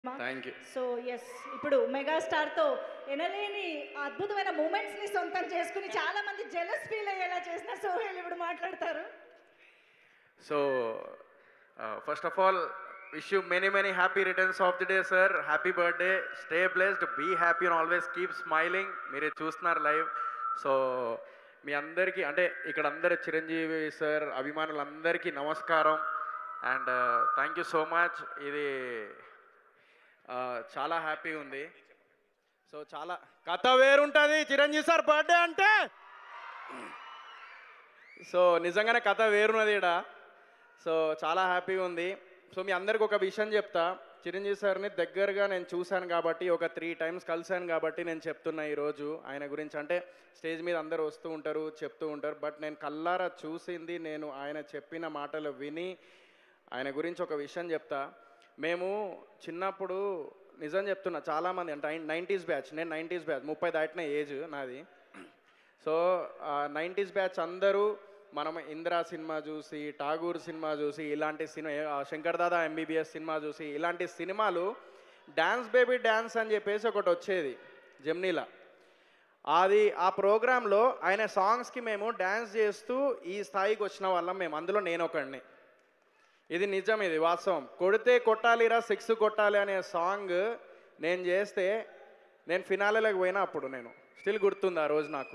thank you so yes ఇప్పుడు మెగాస్టార్తో ఎనలేని అద్భుతమైన మూమెంట్స్ని సొంతం చేసుకుని చాలా మంది జెలస్ ఫీల్ అయ్యేలా చేసిన సోహెల్ ఇప్పుడు మాట్లాడతారు so first of all wish you many many happy returns of the day sir happy birthday stay blessed be happy and always keep smiling మీరు చూస్తున్నారు లైవ్ సో మీ అందరికీ అంటే ఇక్కడ అందరు చిరంజీవి సార్ అభిమానులందరికీ నమస్కారం and thank you so much ఇది uh, చాలా హ్యాపీ ఉంది సో చాలా కథ వేరుంటుంది చిరంజీవి సార్ బర్త్డే అంటే సో నిజంగానే కథ వేరున్నది ఈడ సో చాలా హ్యాపీగా ఉంది సో మీ అందరికి ఒక విషయం చెప్తా చిరంజీవి సార్ని దగ్గరగా నేను చూశాను కాబట్టి ఒక త్రీ టైమ్స్ కలిశాను కాబట్టి నేను చెప్తున్నా ఈరోజు ఆయన గురించి అంటే స్టేజ్ మీద అందరూ వస్తూ ఉంటారు చెప్తూ ఉంటారు బట్ నేను కల్లారా చూసింది నేను ఆయన చెప్పిన మాటలు విని ఆయన గురించి ఒక విషయం చెప్తా మేము చిన్నప్పుడు నిజం చెప్తున్నా చాలామంది అంటే నైంటీస్ బ్యాచ్ నేను నైంటీస్ బ్యాచ్ ముప్పై దాటిన ఏజ్ నాది సో నైంటీస్ బ్యాచ్ అందరూ మనం ఇందిరా సినిమా చూసి ఠాగూర్ సినిమా చూసి ఇలాంటి సినిమా ఆ, శంకర్ దాదా ఎంబీబీఎస్ సినిమా చూసి ఇలాంటి సినిమాలు డ్యాన్స్ బేబీ డ్యాన్స్ అని చెప్పేసి ఒకటి వచ్చేది జమ్నీలా అది ఆ ప్రోగ్రాంలో ఆయన సాంగ్స్కి మేము డ్యాన్స్ చేస్తూ ఈ స్థాయికి వచ్చిన వాళ్ళం మేము అందులో నేను ఒకడిని ఇది నిజం ఇది వాస్తవం కొడితే కొట్టాలిరా సిక్స్ కొట్టాలి అనే సాంగ్ నేను చేస్తే నేను ఫినాలేలోకి పోయినా అప్పుడు నేను స్టిల్ గుర్తుంది ఆ రోజు నాకు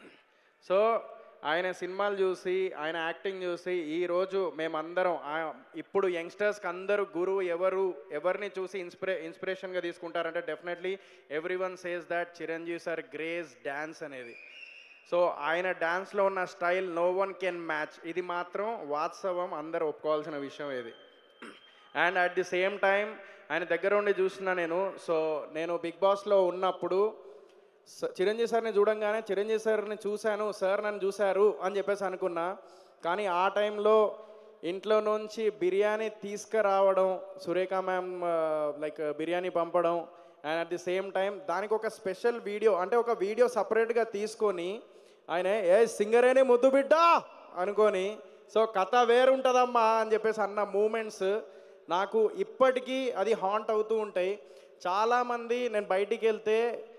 సో ఆయన సినిమాలు చూసి ఆయన యాక్టింగ్ చూసి ఈరోజు మేమందరం ఆ- ఇప్పుడు యంగ్స్టర్స్కి అందరూ గురువు ఎవరు ఎవరిని చూసి ఇన్స్పిరే ఇన్స్పిరేషన్గా తీసుకుంటారంటే definitely everyone says that Chiranjeevi sir grace dance అనేది సో ఆయన డ్యాన్స్లో ఉన్న style no one can match ఇది మాత్రం వాస్తవం అందరూ ఒప్పుకోవాల్సిన విషయం ఇది and at the same time ఆయన దగ్గర ఉండి చూసిన నేను సో నేను బిగ్ బాస్లో ఉన్నప్పుడు స- చిరంజీవి సార్ని చూడంగానే చిరంజీవి సార్ని చూశాను సార్ నన్ను చూశారు అని చెప్పేసి అనుకున్నా కానీ ఆ టైంలో ఇంట్లో నుంచి బిర్యానీ తీసుకురావడం సురేఖ మ్యామ్ లైక్ బిర్యానీ పంపడం and at the same time దానికి ఒక స్పెషల్ వీడియో అంటే ఒక వీడియో సపరేట్గా తీసుకొని ఆయన ఏ సింగరేనే ముద్దు బిడ్డ అనుకొని సో కథ వేరుంటుందమ్మా అని చెప్పేసి అన్న మూమెంట్స్ నాకు ఇప్పటికీ అది హాంట్ అవుతూ ఉంటాయి చాలామంది నేను బయటికి వెళ్తే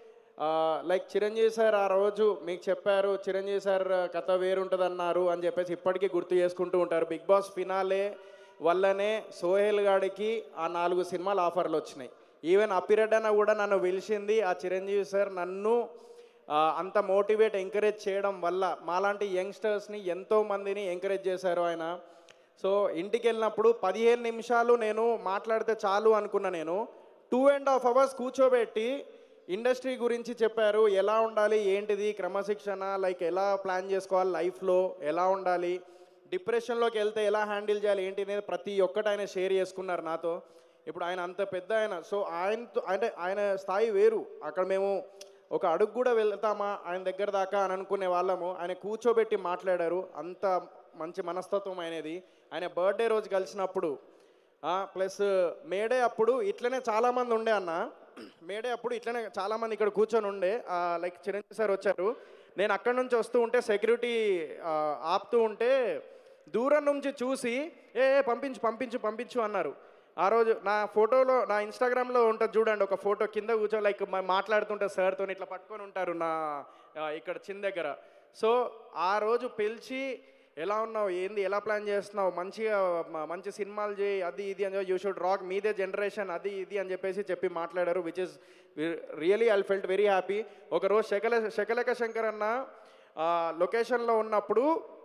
లైక్ చిరంజీవి సార్ ఆ రోజు మీకు చెప్పారు చిరంజీవి సార్ కథ వేరుంటుంది అన్నారు అని చెప్పేసి ఇప్పటికీ గుర్తు చేసుకుంటూ ఉంటారు బిగ్ బాస్ ఫినాలే వల్లనే సోహెల్ గాడికి ఆ నాలుగు సినిమాలు ఆఫర్లు వచ్చినాయి ఈవెన్ అప్పిరెడ్డన్న కూడా నన్ను పిలిచింది ఆ చిరంజీవి సార్ నన్ను ఆ, అంత మోటివేట్ ఎంకరేజ్ చేయడం వల్ల మాలాంటి యంగ్స్టర్స్ని ఎంతో మందిని ఎంకరేజ్ చేశారు ఆయన సో ఇంటికి వెళ్ళినప్పుడు పదిహేను నిమిషాలు నేను మాట్లాడితే చాలు అనుకున్నా నేను టూ అండ్ హాఫ్ అవర్స్ కూర్చోబెట్టి ఇండస్ట్రీ గురించి చెప్పారు ఎలా ఉండాలి ఏంటిది క్రమశిక్షణ లైక్ ఎలా ప్లాన్ చేసుకోవాలి లైఫ్లో ఎలా ఉండాలి డిప్రెషన్లోకి వెళ్తే ఎలా హ్యాండిల్ చేయాలి ఏంటి అనేది ప్రతి ఒక్కటి ఆయన షేర్ చేసుకున్నారు నాతో ఇప్పుడు ఆయన అంత పెద్ద ఆయన సో ఆయనతో అంటే ఆయన స్థాయి వేరు అక్కడ మేము ఒక అడుగు కూడా వెళ్తామా ఆయన దగ్గర దాకా అని అనుకునే వాళ్ళము ఆయన కూర్చోబెట్టి మాట్లాడారు అంత మంచి మనస్తత్వం ఆయనది ఆయన బర్త్డే రోజు కలిసినప్పుడు ప్లస్ మేడే అప్పుడు ఇట్లనే చాలామంది ఉండే అన్న మేడే అప్పుడు ఇట్లనే చాలామంది ఇక్కడ కూర్చొని ఉండే లైక్ చిరంజీవి సార్ వచ్చారు నేను అక్కడి నుంచి వస్తూ ఉంటే సెక్యూరిటీ ఆపుతూ ఉంటే దూరం నుంచి చూసి ఏ ఏ, పంపించు పంపించు పంపించు అన్నారు ఆ రోజు నా ఫోటోలో నా ఇన్స్టాగ్రామ్లో ఉంటుంది చూడండి ఒక ఫోటో కింద కూర్చో లైక్ మా- మాట్లాడుతుంటే సార్తో ఇట్లా పట్టుకొని ఉంటారు నా ఆ, ఇక్కడ చిన్న దగ్గర సో ఆ రోజు పిలిచి ఎలా ఉన్నావు ఏంది ఎలా ప్లాన్ చేస్తున్నావు మంచిగా మ- మంచి సినిమాలు చేయి అది ఇది అని యూ షుడ్ రాక్ మీదే జనరేషన్ అది ఇది అని చెప్పేసి చెప్పి మాట్లాడారు which is really I felt very happy ఒకరోజు శకల శకలక శంకర్ అన్న లొకేషన్లో ఉన్నప్పుడు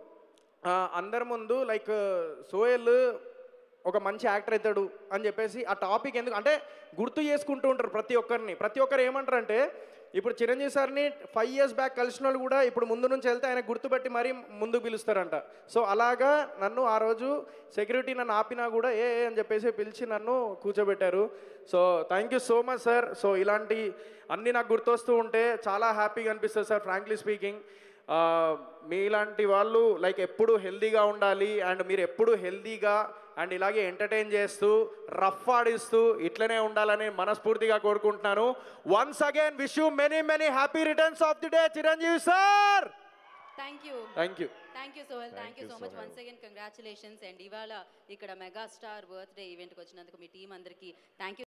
ఆ, అందరి ముందు లైక్ సోయల్ ఒక మంచి యాక్టర్ అవుతాడు అని చెప్పేసి ఆ టాపిక్ ఎందుకు అంటే గుర్తు చేసుకుంటూ ఉంటారు ప్రతి ఒక్కరిని ప్రతి ఒక్కరు ఏమంటారు అంటే ఇప్పుడు చిరంజీవి సార్ని ఫైవ్ ఇయర్స్ బ్యాక్ కలిసిన వాళ్ళు కూడా ఇప్పుడు ముందు నుంచి వెళ్తే ఆయన గుర్తుపెట్టి మరీ ముందుకు పిలుస్తారంట సో అలాగా నన్ను ఆ రోజు సెక్యూరిటీ నన్ను ఆపినా కూడా ఏ ఏ అని చెప్పేసి పిలిచి నన్ను కూర్చోబెట్టారు so thank you so much sir so ఇలాంటి అన్నీ నాకు గుర్తొస్తూ ఉంటే చాలా హ్యాపీగా అనిపిస్తుంది సార్ ఫ్రాంక్లీ స్పీకింగ్ ఆ, మీలాంటి వాళ్ళు లైక్ ఎప్పుడు హెల్దీగా ఉండాలి అండ్ మీరు ఎప్పుడు హెల్దీగా అండ్ ఇలాగే ఎంటర్టైన్ చేస్తూ రఫ్ ఆడిస్తూ ఇట్లనే ఉండాలని మనస్ఫూర్తిగా కోరుకుంటున్నాను once again wish you many many happy returns of the day Chiranjeevi sir thank you thank you thank you Sohel thank you so much once again congratulations and ఇవాళ ఇక్కడ మెగాస్టార్ బర్త్డే ఈవెంట్కి వచ్చినందుకు మీ టీం అందరికీ థ్యాంక్ యూ